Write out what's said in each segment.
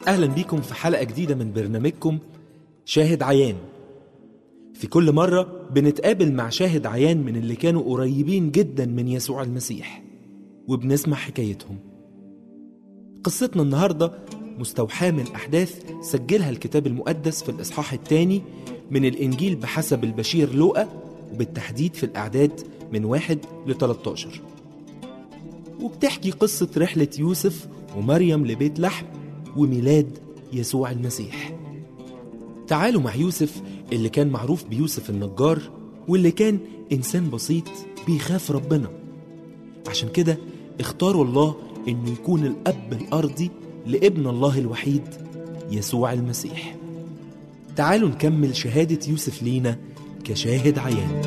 أهلا بيكم في حلقة جديدة من برنامجكم شاهد عيان في كل مرة بنتقابل مع شاهد عيان من اللي كانوا قريبين جدا من يسوع المسيح وبنسمع حكايتهم قصتنا النهاردة مستوحاة من أحداث سجلها الكتاب المقدس في الإصحاح الثاني من الإنجيل بحسب البشير لوقا وبالتحديد في الأعداد من واحد ل 13 وبتحكي قصة رحلة يوسف ومريم لبيت لحم وميلاد يسوع المسيح تعالوا مع يوسف اللي كان معروف بيوسف النجار واللي كان إنسان بسيط بيخاف ربنا عشان كده اختاروا الله إنه يكون الأب الأرضي لابن الله الوحيد يسوع المسيح تعالوا نكمل شهادة يوسف لينا كشاهد عيان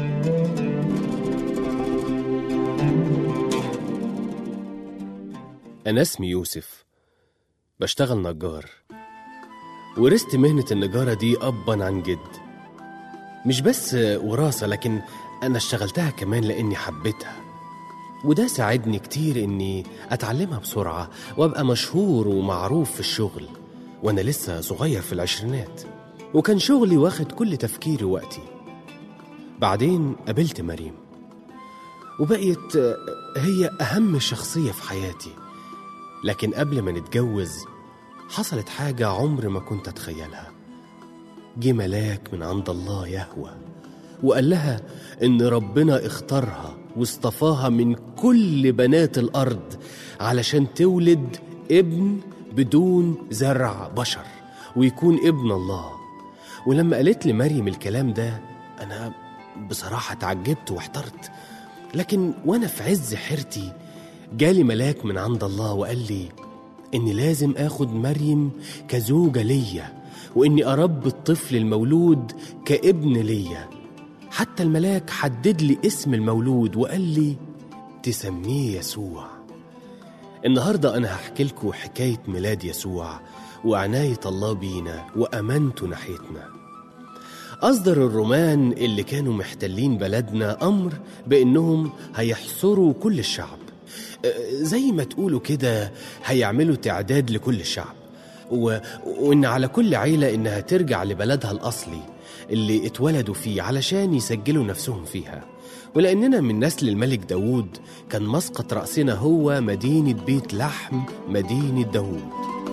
أنا اسمي يوسف بشتغل نجار ورثت مهنة النجارة دي أبا عن جد مش بس وراثة لكن أنا اشتغلتها كمان لأني حبيتها وده ساعدني كتير إني أتعلمها بسرعة وأبقى مشهور ومعروف في الشغل وأنا لسه صغير في العشرينات وكان شغلي واخد كل تفكيري ووقتي بعدين قابلت مريم وبقيت هي أهم شخصية في حياتي لكن قبل ما نتجوز حصلت حاجة عمر ما كنت أتخيلها جه ملاك من عند الله يهوى وقال لها إن ربنا اختارها واصطفاها من كل بنات الأرض علشان تولد ابن بدون زرع بشر ويكون ابن الله ولما قالت لي مريم الكلام ده أنا بصراحة تعجبت واحترت لكن وأنا في عز حيرتي جالي ملاك من عند الله وقال لي إني لازم آخد مريم كزوجة ليا وإني أربي الطفل المولود كابن ليا حتى الملاك حدد لي اسم المولود وقال لي تسميه يسوع النهاردة أنا هحكي لكم حكاية ميلاد يسوع وعناية الله بينا وأمانته ناحيتنا أصدر الرومان اللي كانوا محتلين بلدنا أمر بإنهم هيحصروا كل الشعب زي ما تقولوا كده هيعملوا تعداد لكل الشعب و... وإن على كل عيلة إنها ترجع لبلدها الأصلي اللي اتولدوا فيه علشان يسجلوا نفسهم فيها ولأننا من نسل الملك داوود كان مسقط رأسنا هو مدينة بيت لحم مدينة داوود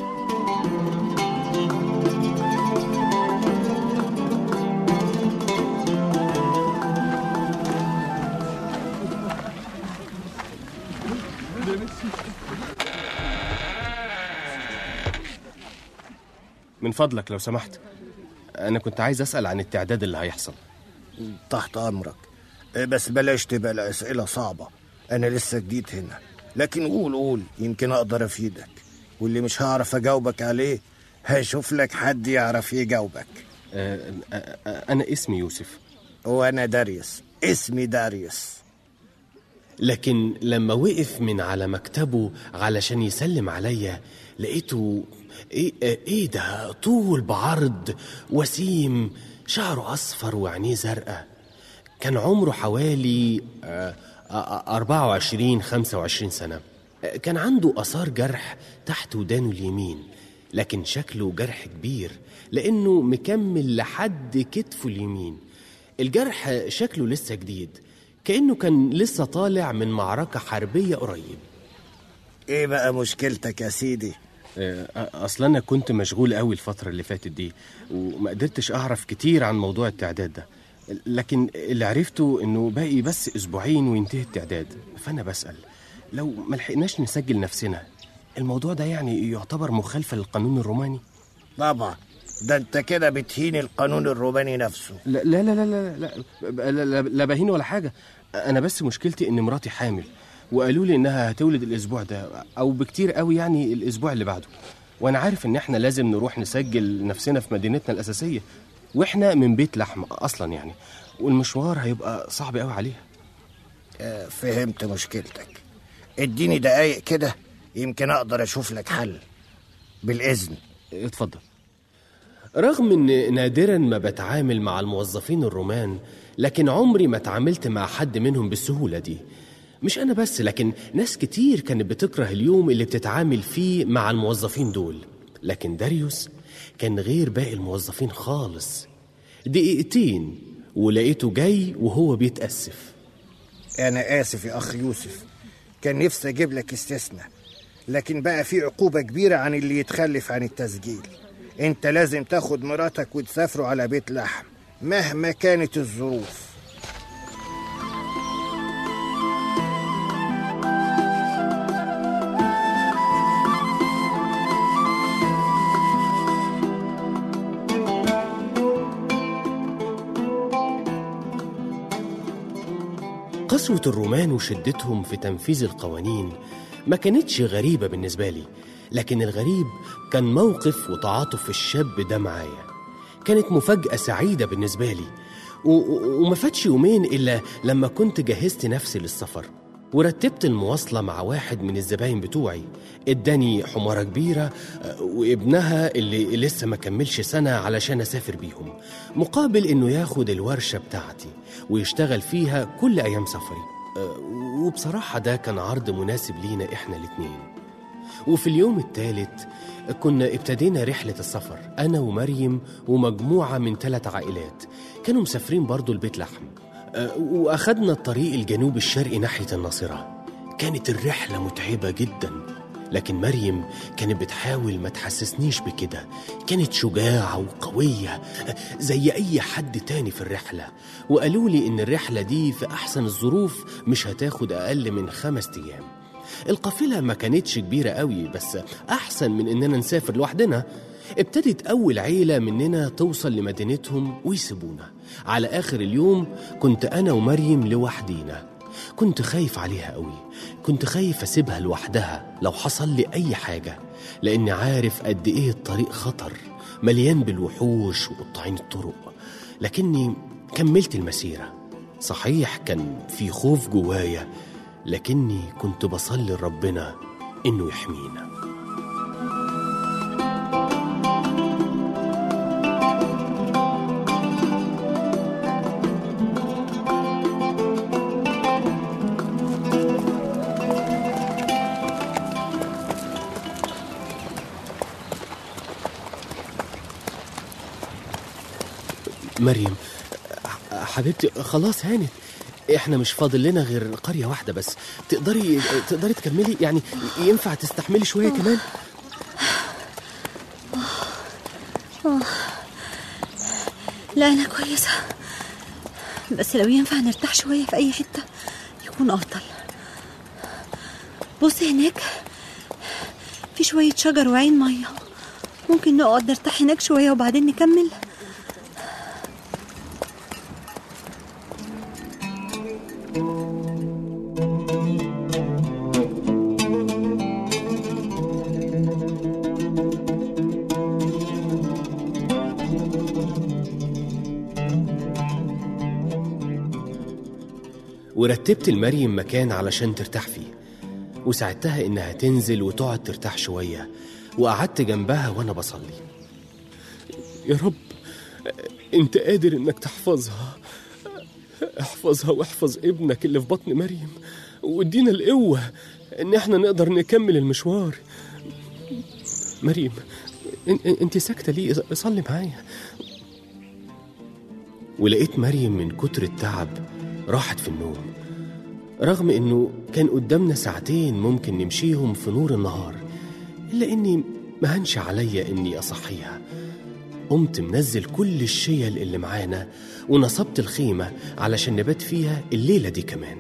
من فضلك لو سمحت أنا كنت عايز أسأل عن التعداد اللي هيحصل تحت أمرك بس بلاش تبقى الأسئلة صعبة أنا لسه جديد هنا لكن قول قول يمكن أقدر أفيدك واللي مش هعرف أجاوبك عليه هشوف لك حد يعرف يجاوبك أه أه أنا اسمي يوسف وأنا داريوس اسمي داريوس لكن لما وقف من على مكتبه علشان يسلم عليا لقيته ايه ايه ده طول بعرض وسيم شعره اصفر وعينيه زرقاء كان عمره حوالي أربعة وعشرين خمسة وعشرين سنة كان عنده أثار جرح تحت ودانه اليمين لكن شكله جرح كبير لأنه مكمل لحد كتفه اليمين الجرح شكله لسه جديد كأنه كان لسه طالع من معركة حربية قريب ايه بقى مشكلتك يا سيدي اصل انا كنت مشغول قوي الفتره اللي فاتت دي وما قدرتش اعرف كتير عن موضوع التعداد ده لكن اللي عرفته انه باقي بس اسبوعين وينتهي التعداد فانا بسال لو ما لحقناش نسجل نفسنا الموضوع ده يعني يعتبر مخالفه للقانون الروماني طبعا ده انت كده بتهين القانون الروماني نفسه لا لا لا لا لا لا, لا, لا, لا بهين ولا حاجه انا بس مشكلتي ان مراتي حامل وقالوا لي انها هتولد الاسبوع ده او بكتير قوي يعني الاسبوع اللي بعده وانا عارف ان احنا لازم نروح نسجل نفسنا في مدينتنا الاساسيه واحنا من بيت لحم اصلا يعني والمشوار هيبقى صعب قوي عليها آه فهمت مشكلتك اديني دقايق كده يمكن اقدر اشوف لك حل بالاذن اتفضل رغم ان نادرا ما بتعامل مع الموظفين الرومان لكن عمري ما تعاملت مع حد منهم بالسهوله دي مش أنا بس لكن ناس كتير كانت بتكره اليوم اللي بتتعامل فيه مع الموظفين دول لكن داريوس كان غير باقي الموظفين خالص دقيقتين ولقيته جاي وهو بيتأسف انا اسف يا اخ يوسف كان نفسي اجيب لك استثناء لكن بقى في عقوبة كبيرة عن اللي يتخلف عن التسجيل انت لازم تاخد مراتك وتسافروا على بيت لحم مهما كانت الظروف قسوة الرومان وشدتهم في تنفيذ القوانين ما كانتش غريبة بالنسبة لي لكن الغريب كان موقف وتعاطف الشاب ده معايا كانت مفاجأة سعيدة بالنسبة لي و- و- وما فاتش يومين إلا لما كنت جهزت نفسي للسفر ورتبت المواصلة مع واحد من الزباين بتوعي اداني حمارة كبيرة آه، وابنها اللي لسه ما كملش سنة علشان أسافر بيهم مقابل إنه ياخد الورشة بتاعتي ويشتغل فيها كل أيام سفري آه، وبصراحة ده كان عرض مناسب لينا إحنا الاتنين وفي اليوم الثالث كنا ابتدينا رحلة السفر أنا ومريم ومجموعة من ثلاث عائلات كانوا مسافرين برضو البيت لحم أه، وأخدنا الطريق الجنوب الشرقي ناحية الناصرة كانت الرحلة متعبة جدا لكن مريم كانت بتحاول ما تحسسنيش بكده كانت شجاعة وقوية أه، زي أي حد تاني في الرحلة وقالوا لي إن الرحلة دي في أحسن الظروف مش هتاخد أقل من خمس أيام القافلة ما كانتش كبيرة قوي بس أحسن من إننا نسافر لوحدنا ابتدت أول عيلة مننا توصل لمدينتهم ويسيبونا على آخر اليوم كنت أنا ومريم لوحدينا كنت خايف عليها قوي كنت خايف أسيبها لوحدها لو حصل لي أي حاجة لأني عارف قد إيه الطريق خطر مليان بالوحوش وقطاعين الطرق لكني كملت المسيرة صحيح كان في خوف جوايا لكني كنت بصلي لربنا إنه يحمينا مريم ح- حبيبتي خلاص هانت احنا مش فاضل لنا غير قرية واحدة بس تقدري تقدري تكملي يعني ينفع تستحملي شوية كمان لا أنا كويسة بس لو ينفع نرتاح شوية في أي حتة يكون أفضل بص هناك في شوية شجر وعين مية ممكن نقعد نرتاح هناك شوية وبعدين نكمل ورتبت لمريم مكان علشان ترتاح فيه وساعدتها إنها تنزل وتقعد ترتاح شوية وقعدت جنبها وأنا بصلي يا رب أنت قادر إنك تحفظها احفظها واحفظ ابنك اللي في بطن مريم وادينا القوة إن إحنا نقدر نكمل المشوار مريم إن- إن- انت ساكتة ليه صلي معايا ولقيت مريم من كتر التعب راحت في النوم رغم انه كان قدامنا ساعتين ممكن نمشيهم في نور النهار الا اني ما هنش عليا اني اصحيها قمت منزل كل الشيل اللي معانا ونصبت الخيمة علشان نبات فيها الليلة دي كمان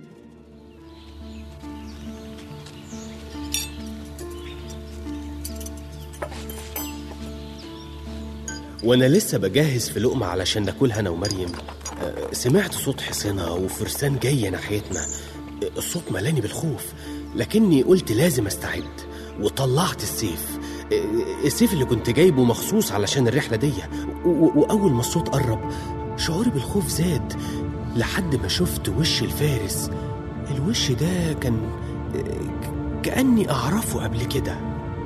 وانا لسه بجهز في لقمة علشان ناكلها انا ومريم آه، سمعت صوت حصنة وفرسان جاية ناحيتنا آه، الصوت ملاني بالخوف لكني قلت لازم استعد وطلعت السيف آه، السيف اللي كنت جايبه مخصوص علشان الرحلة دي و- و- وأول ما الصوت قرب شعوري بالخوف زاد لحد ما شفت وش الفارس الوش ده كان آه، ك- كأني أعرفه قبل كده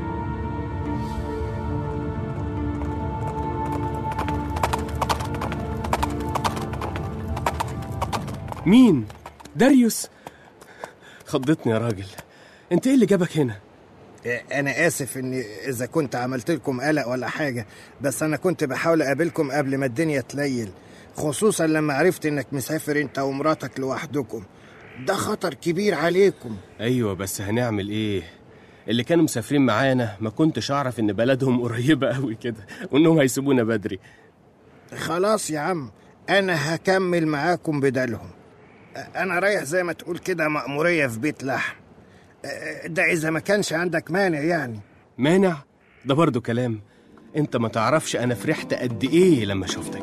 مين؟ داريوس؟ خضتني يا راجل انت ايه اللي جابك هنا؟ انا اسف اني اذا كنت عملت لكم قلق ولا حاجه بس انا كنت بحاول اقابلكم قبل ما الدنيا تليل خصوصا لما عرفت انك مسافر انت ومراتك لوحدكم ده خطر كبير عليكم ايوه بس هنعمل ايه اللي كانوا مسافرين معانا ما كنتش اعرف ان بلدهم قريبه قوي كده وانهم هيسيبونا بدري خلاص يا عم انا هكمل معاكم بدلهم انا رايح زي ما تقول كده مأمورية في بيت لحم ده اذا ما كانش عندك مانع يعني مانع ده برضو كلام انت ما تعرفش انا فرحت قد ايه لما شفتك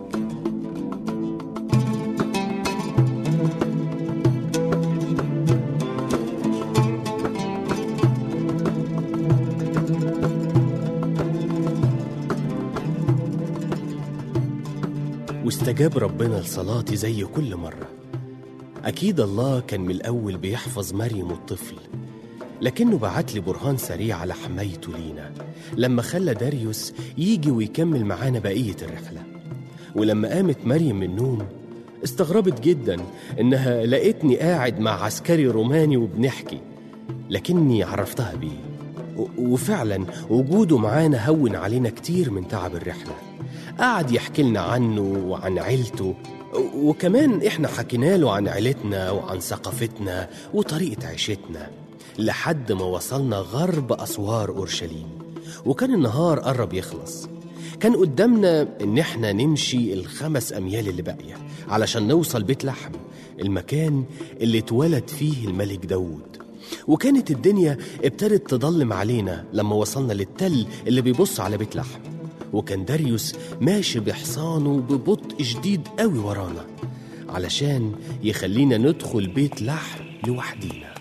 واستجاب ربنا لصلاتي زي كل مرة أكيد الله كان من الأول بيحفظ مريم الطفل لكنه بعت لي برهان سريع على حمايته لينا لما خلى داريوس يجي ويكمل معانا بقية الرحلة ولما قامت مريم من النوم استغربت جدا إنها لقيتني قاعد مع عسكري روماني وبنحكي لكني عرفتها بيه و- وفعلا وجوده معانا هون علينا كتير من تعب الرحلة قعد يحكي لنا عنه وعن عيلته و- وكمان احنا حكينا له عن عيلتنا وعن ثقافتنا وطريقة عيشتنا لحد ما وصلنا غرب أسوار أورشليم وكان النهار قرب يخلص كان قدامنا إن إحنا نمشي الخمس أميال اللي باقية علشان نوصل بيت لحم المكان اللي اتولد فيه الملك داود وكانت الدنيا ابتدت تضلم علينا لما وصلنا للتل اللي بيبص على بيت لحم وكان داريوس ماشي بحصانه ببطء شديد قوي ورانا علشان يخلينا ندخل بيت لحم لوحدينا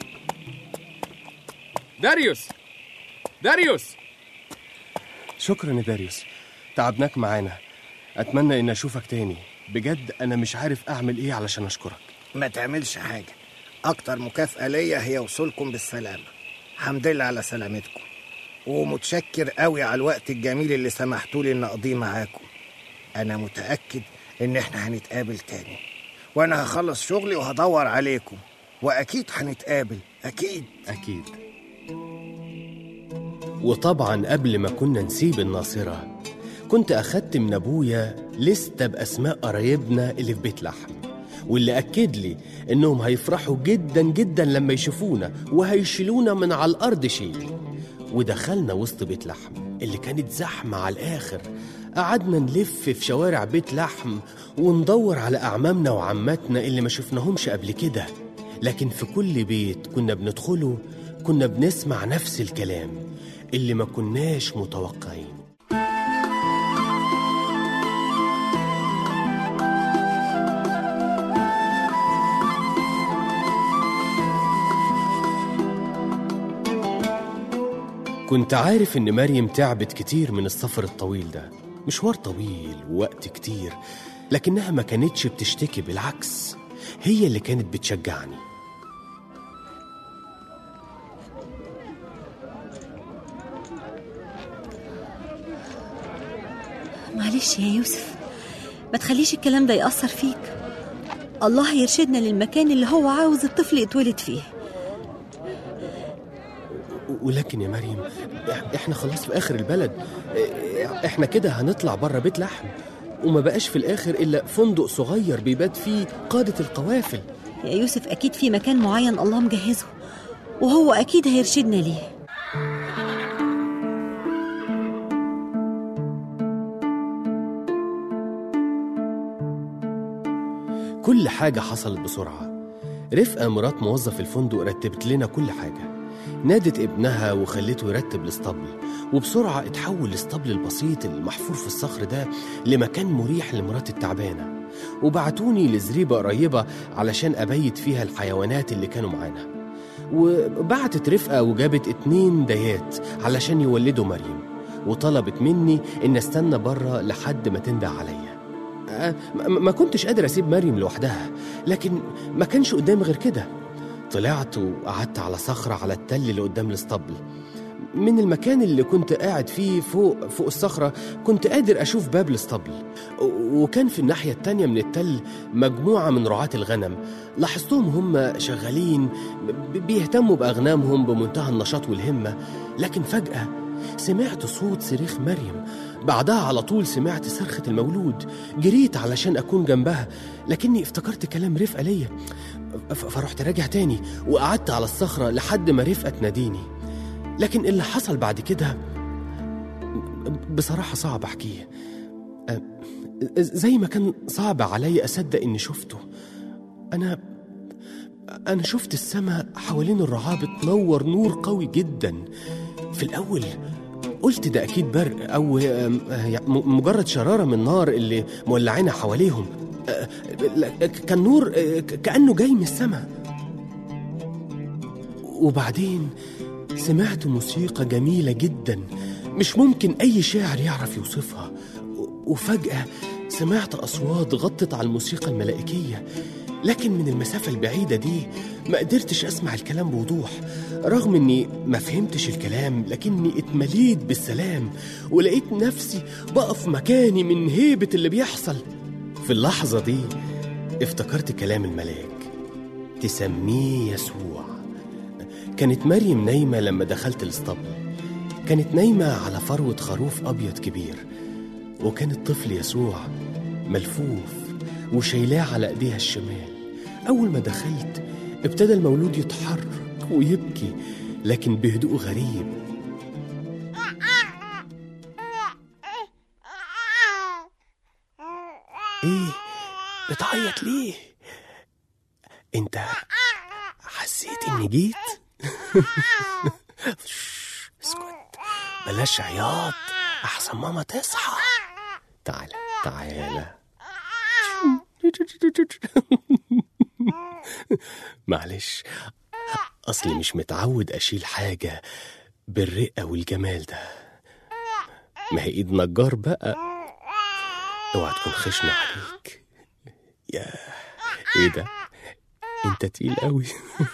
داريوس داريوس شكرا يا داريوس تعبناك معانا اتمنى ان اشوفك تاني بجد انا مش عارف اعمل ايه علشان اشكرك ما تعملش حاجة أكتر مكافأة ليا هي وصولكم بالسلامة الحمد لله على سلامتكم ومتشكر قوي على الوقت الجميل اللي سمحتوا لي إن أقضيه معاكم أنا متأكد إن إحنا هنتقابل تاني وأنا هخلص شغلي وهدور عليكم وأكيد هنتقابل أكيد أكيد وطبعا قبل ما كنا نسيب الناصرة كنت أخدت من أبويا لستة بأسماء قرايبنا اللي في بيت لحم واللي أكد لي إنهم هيفرحوا جدا جدا لما يشوفونا وهيشيلونا من على الأرض شيل ودخلنا وسط بيت لحم اللي كانت زحمة على الآخر قعدنا نلف في شوارع بيت لحم وندور على أعمامنا وعماتنا اللي ما شفناهمش قبل كده لكن في كل بيت كنا بندخله كنا بنسمع نفس الكلام اللي ما كناش متوقعين كنت عارف إن مريم تعبت كتير من السفر الطويل ده مشوار طويل ووقت كتير لكنها ما كانتش بتشتكي بالعكس هي اللي كانت بتشجعني معلش يا يوسف ما تخليش الكلام ده يأثر فيك الله يرشدنا للمكان اللي هو عاوز الطفل يتولد فيه ولكن يا مريم إح- احنا خلاص في اخر البلد إ- احنا كده هنطلع بره بيت لحم وما بقاش في الاخر الا فندق صغير بيبات فيه قادة القوافل يا يوسف أكيد في مكان معين الله مجهزه وهو أكيد هيرشدنا ليه كل حاجة حصلت بسرعة رفقة مرات موظف الفندق رتبت لنا كل حاجة نادت ابنها وخلته يرتب الاسطبل وبسرعة اتحول الاسطبل البسيط المحفور في الصخر ده لمكان مريح لمرات التعبانة وبعتوني لزريبة قريبة علشان أبيت فيها الحيوانات اللي كانوا معانا وبعتت رفقة وجابت اتنين ديات علشان يولدوا مريم وطلبت مني إن استنى بره لحد ما تنده عليا أه، ما ما كنتش قادر اسيب مريم لوحدها لكن ما كانش قدامي غير كده طلعت وقعدت على صخرة على التل اللي قدام الاسطبل من المكان اللي كنت قاعد فيه فوق فوق الصخرة كنت قادر أشوف باب الاسطبل و- وكان في الناحية التانية من التل مجموعة من رعاة الغنم لاحظتهم هم شغالين ب- بيهتموا بأغنامهم بمنتهى النشاط والهمة لكن فجأة سمعت صوت صريخ مريم بعدها على طول سمعت صرخة المولود جريت علشان أكون جنبها لكني افتكرت كلام رفقة ليا ف- فرحت راجع تاني وقعدت على الصخرة لحد ما رفقة تناديني لكن اللي حصل بعد كده بصراحة صعب أحكيه أه، زي ما كان صعب علي أصدق إني شفته أنا أنا شفت السماء حوالين الرعاة بتنور نور قوي جدا في الأول قلت ده أكيد برق أو آم، آه، يعني م- مجرد شرارة من النار اللي مولعينها حواليهم آه، لا، كان نور آه، ك- كأنه جاي من السماء وبعدين سمعت موسيقى جميلة جدا مش ممكن أي شاعر يعرف يوصفها و- وفجأة سمعت أصوات غطت على الموسيقى الملائكية لكن من المسافة البعيدة دي ما قدرتش أسمع الكلام بوضوح رغم إني ما فهمتش الكلام لكني اتمليت بالسلام ولقيت نفسي بقف مكاني من هيبة اللي بيحصل في اللحظة دي افتكرت كلام الملاك تسميه يسوع كانت مريم نايمة لما دخلت الاسطبل كانت نايمة على فروة خروف أبيض كبير وكان الطفل يسوع ملفوف وشايلاه على ايديها الشمال أول ما دخلت ابتدى المولود يتحرك ويبكي لكن بهدوء غريب ايه بتعيط ليه انت حسيت اني جيت شش، اسكت بلاش عياط احسن ماما تصحى تعالى تعالى معلش اصلي مش متعود اشيل حاجه بالرقه والجمال ده ما هي ايد نجار بقى اوعى تكون خشنه عليك يا ايه ده انت تقيل قوي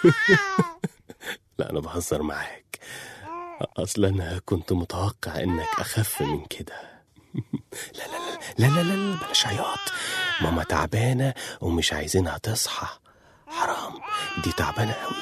لا انا بهزر معاك اصل انا كنت متوقع انك اخف من كده لا لا لا لا لا لا, لا بلاش عياط ماما تعبانه ومش عايزينها تصحى حرام دي تعبانه قوي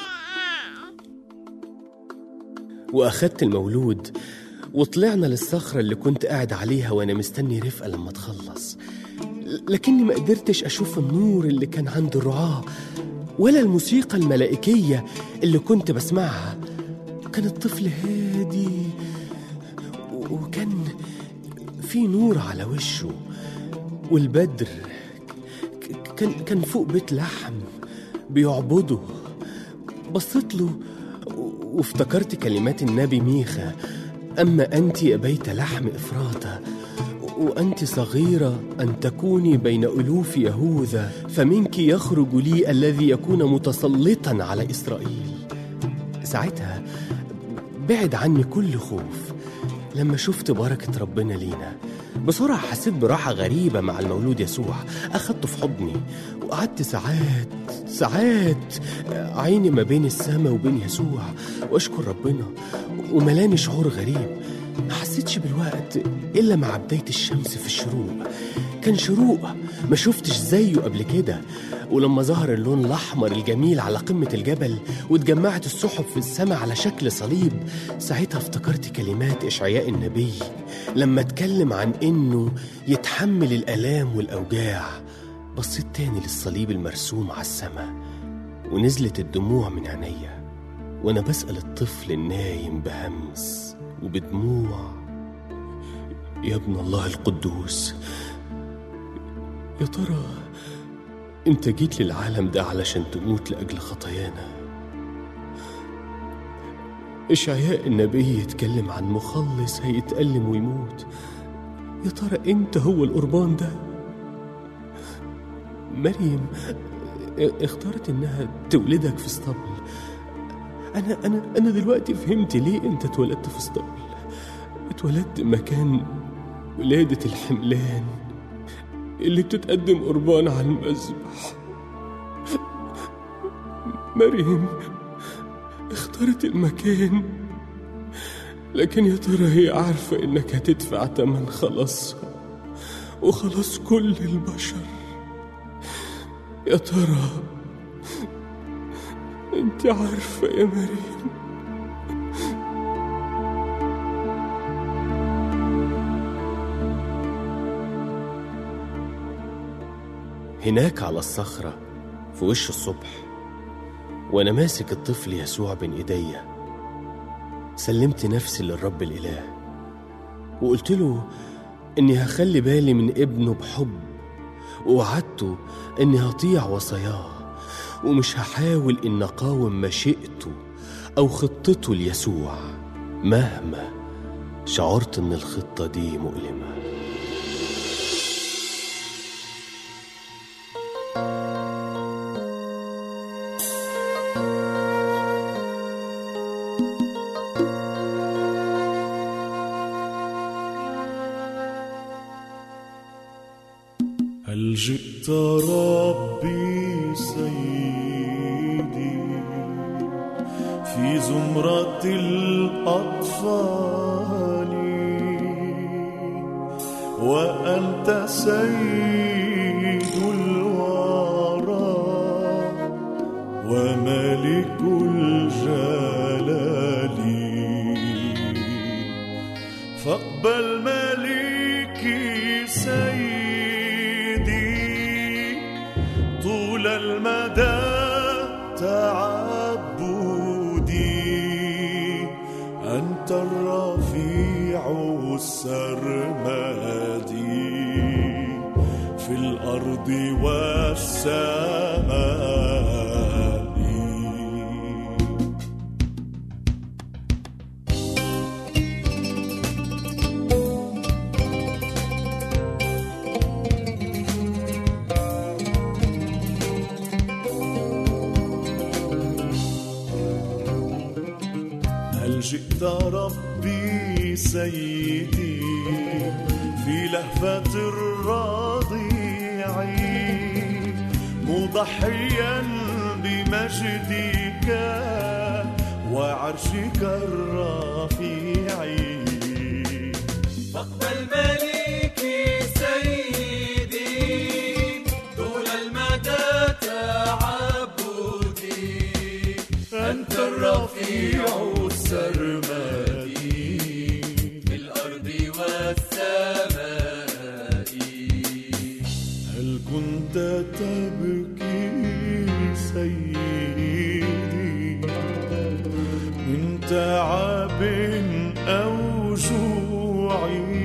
واخدت المولود وطلعنا للصخرة اللي كنت قاعد عليها وأنا مستني رفقة لما تخلص لكني ما قدرتش أشوف النور اللي كان عند الرعاة ولا الموسيقى الملائكية اللي كنت بسمعها كان الطفل هادي و- وكان في نور على وشه والبدر ك- كان كان فوق بيت لحم بيعبده بصيت له و- وافتكرت كلمات النبي ميخا أما أنت يا بيت لحم إفراطة وأنت صغيرة أن تكوني بين ألوف يهوذا فمنك يخرج لي الذي يكون متسلطا على إسرائيل ساعتها بعد عني كل خوف لما شفت بركة ربنا لينا بسرعة حسيت براحة غريبة مع المولود يسوع أخدته في حضني وقعدت ساعات ساعات عيني ما بين السماء وبين يسوع وأشكر ربنا وملاني شعور غريب ما حسيتش بالوقت إلا مع بداية الشمس في الشروق كان شروق ما شفتش زيه قبل كده ولما ظهر اللون الأحمر الجميل على قمة الجبل واتجمعت السحب في السماء على شكل صليب ساعتها افتكرت كلمات إشعياء النبي لما اتكلم عن إنه يتحمل الآلام والأوجاع بصيت تاني للصليب المرسوم على السماء ونزلت الدموع من عينيا وأنا بسأل الطفل النايم بهمس وبدموع يا ابن الله القدوس يا ترى انت جيت للعالم ده علشان تموت لأجل خطايانا إشعياء النبي يتكلم عن مخلص هيتألم ويموت يا ترى انت هو القربان ده مريم اختارت انها تولدك في اسطبل انا انا انا دلوقتي فهمت ليه انت اتولدت في اسطبل اتولدت مكان ولادة الحملان اللي بتتقدم قربان على المذبح مريم اختارت المكان لكن يا ترى هي عارفة إنك هتدفع تمن خلاصها وخلاص كل البشر يا ترى انت عارفة يا مريم هناك على الصخرة في وش الصبح وأنا ماسك الطفل يسوع بين إيديا سلمت نفسي للرب الإله وقلت له إني هخلي بالي من ابنه بحب ووعدته إني هطيع وصاياه ومش هحاول إن أقاوم مشيئته أو خطته ليسوع مهما شعرت إن الخطة دي مؤلمة هل جئت ربي سيدي في زمرة الأطفال وأنت سيد الورى وملك الجلال فاقبل ملكي سيدي طول المدى تعبدي أنت الرفيع السرمدي في الأرض والسماء هل جئت ربي سيدي في لهفة الرضيع مضحيا بمجدك وعرشك الرفيع فاقبل ملكي سيدي طول المدى تعبدي أنت الرفيع السرمدي في الأرض والسماء هل كنت تبكي سيدي من تعب أو جوع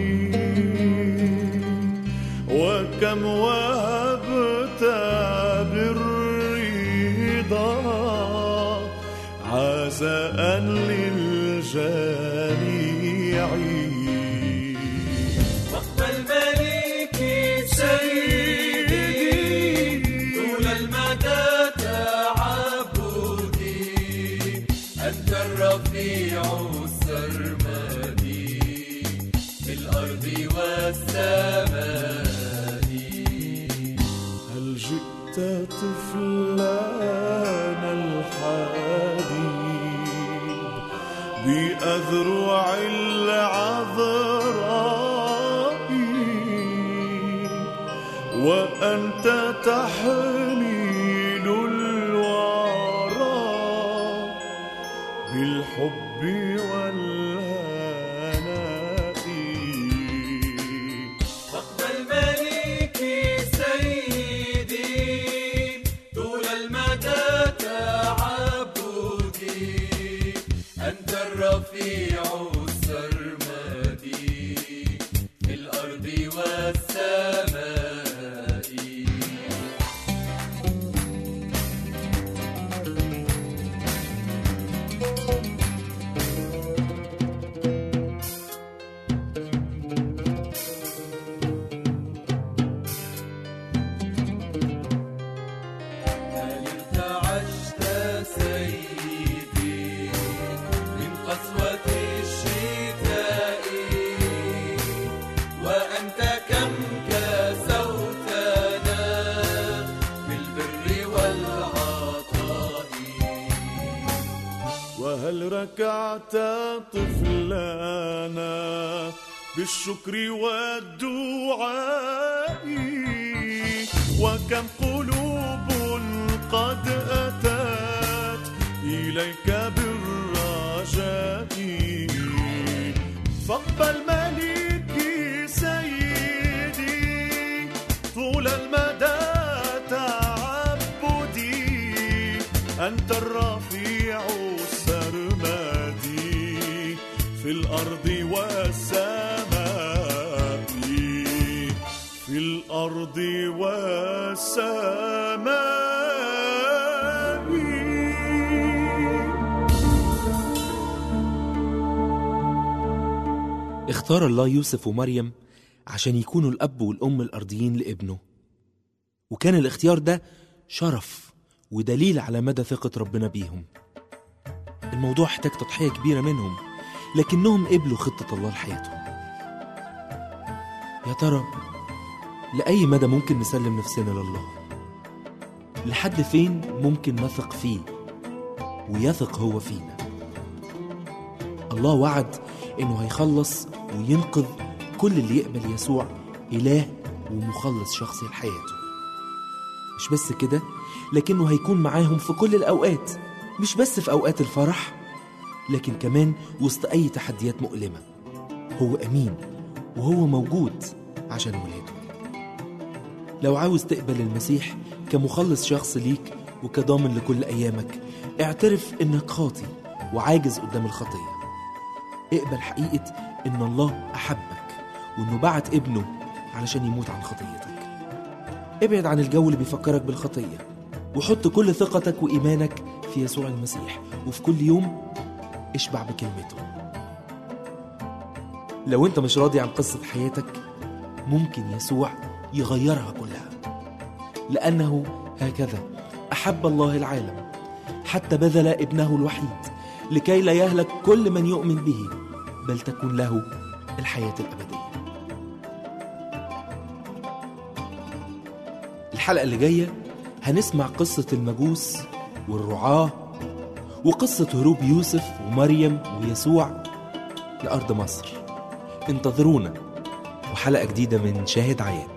وكم وهبت بالرضا عزاء للجميع فاقبل ملكي سيدي طول المدى تعبدي أنت الرفيع السرمدي في الأرض والسماء هل جئت طفلان الحبيب بأذرع العذراء وأنت تحمل الورى بالحب والهناء فاقبل ملكي سيدي طول المدى تعبدي أنت الرفيع السرمدي في الأرض والسماء شجعت طفلانا بالشكر والدعاء وكم قلوب قد أتت إليك بالرجاء فاقبل ملكي سيدي طول المدى تعبدي أنت الرفيع السرمدي في الأرض والسماء في الأرض والسماء اختار الله يوسف ومريم عشان يكونوا الأب والأم الأرضيين لابنه وكان الاختيار ده شرف ودليل على مدى ثقة ربنا بيهم الموضوع احتاج تضحية كبيرة منهم لكنهم قبلوا خطة الله لحياتهم يا ترى لأي مدى ممكن نسلم نفسنا لله لحد فين ممكن نثق فيه ويثق هو فينا الله وعد انه هيخلص وينقذ كل اللي يقبل يسوع اله ومخلص شخصي لحياته مش بس كده لكنه هيكون معاهم في كل الاوقات مش بس في اوقات الفرح لكن كمان وسط اي تحديات مؤلمه هو امين وهو موجود عشان ولاده لو عاوز تقبل المسيح كمخلص شخص ليك وكضامن لكل ايامك اعترف انك خاطي وعاجز قدام الخطيه اقبل حقيقه ان الله احبك وانه بعت ابنه علشان يموت عن خطيتك ابعد عن الجو اللي بيفكرك بالخطيه وحط كل ثقتك وايمانك في يسوع المسيح وفي كل يوم اشبع بكلمته لو انت مش راضي عن قصه حياتك ممكن يسوع يغيرها كلها لانه هكذا احب الله العالم حتى بذل ابنه الوحيد لكي لا يهلك كل من يؤمن به بل تكون له الحياه الابديه الحلقه اللي جايه هنسمع قصه المجوس والرعاه وقصه هروب يوسف ومريم ويسوع لارض مصر انتظرونا وحلقه جديده من شاهد عيان